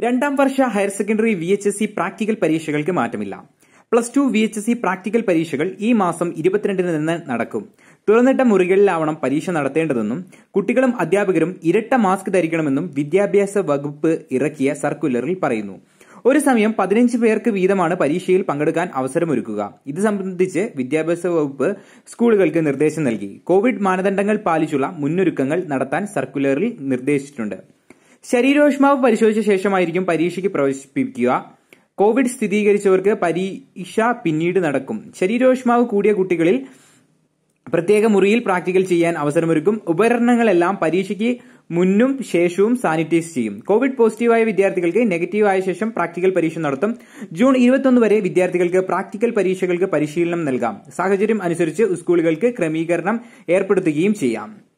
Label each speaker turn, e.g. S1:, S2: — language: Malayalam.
S1: രണ്ടാം വർഷ higher secondary V H S C practical പരീക്ഷകൾക്ക് മാറ്റമില്ല plus two V H S C practical പരീക്ഷകൾ ഈ മാസം ഇരുപത്തിരണ്ടിന് നിന്ന് നടക്കും തുറന്നിട്ട മുറികളിലാവണം പരീക്ഷ നടത്തേണ്ടതെന്നും കുട്ടികളും അധ്യാപകരും ഇരട്ട മാസ്ക് ധരിക്കണമെന്നും വിദ്യാഭ്യാസ വകുപ്പ് ഇറക്കിയ സർക്കുലറിൽ പറയുന്നു ഒരു സമയം പതിനഞ്ച് പേർക്ക് വീതമാണ് പരീക്ഷയിൽ പങ്കെടുക്കാൻ അവസരമൊരുക്കുക ഇത് സംബന്ധിച്ച് വിദ്യാഭ്യാസ വകുപ്പ് സ്കൂളുകൾക്ക് നിർദ്ദേശം നൽകി കോവിഡ് മാനദണ്ഡങ്ങൾ പാലിച്ചുള്ള മുന്നൊരുക്കങ്ങൾ നടത്താൻ സർക്കുലറിൽ നിർദ്ദേശിച്ചിട്ടുണ്ട് ശരീരോഷ്മാവ് പരിശോധിച്ച ശേഷമായിരിക്കും പരീക്ഷയ്ക്ക് പ്രവേശിപ്പിക്കുക കോവിഡ് സ്ഥിരീകരിച്ചവർക്ക് പരീക്ഷ പിന്നീട് നടക്കും ശരീരോഷ്മാവ് കൂടിയ കുട്ടികളിൽ പ്രത്യേക മുറിയിൽ പ്രാക്ടിക്കൽ ചെയ്യാൻ അവസരമൊരുക്കും ഉപകരണങ്ങളെല്ലാം പരീക്ഷയ്ക്ക് മുന്നും ശേഷവും സാനിറ്റൈസ് ചെയ്യും കോവിഡ് പോസിറ്റീവായ വിദ്യാർത്ഥികൾക്ക് നെഗറ്റീവ് ആയ ശേഷം പ്രാക്ടിക്കൽ പരീക്ഷ നടത്തും ജൂൺ ഇരുപത്തൊന്ന് വരെ വിദ്യാർത്ഥികൾക്ക് പ്രാക്ടിക്കൽ പരീക്ഷകൾക്ക് പരിശീലനം നൽകാം സാഹചര്യം അനുസരിച്ച് സ്കൂളുകൾക്ക് ക്രമീകരണം ഏർപ്പെടുത്തുകയും ചെയ്യാം